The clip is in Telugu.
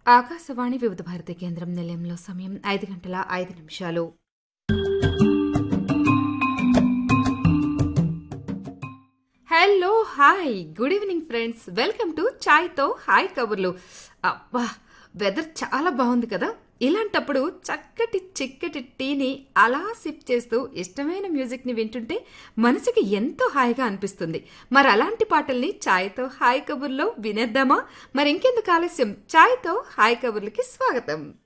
ఆకాశవాణి వివిధ భారతి కేంద్రం నిలయంలో సమయం ఐదు గంటల ఐదు నిమిషాలు hello hi good evening friends welcome to ఛాయ్తో హాయ్ కబుర్లు అబ్బా వెదర్ చాలా బాగుంది కదా ఇలాంటప్పుడు చక్కటి చిక్కటి టీని అలా సిప్ చేస్తూ ఇష్టమైన మ్యూజిక్ని వింటుంటే మనసుకి ఎంతో హాయిగా అనిపిస్తుంది మరి అలాంటి పాటల్ని ఛాయ్తో హాయ్ కబుర్లో వినేద్దామా మరి ఇంకెందుకు ఆలస్యం ఛాయ్తో హాయ్ కబుర్లకి స్వాగతం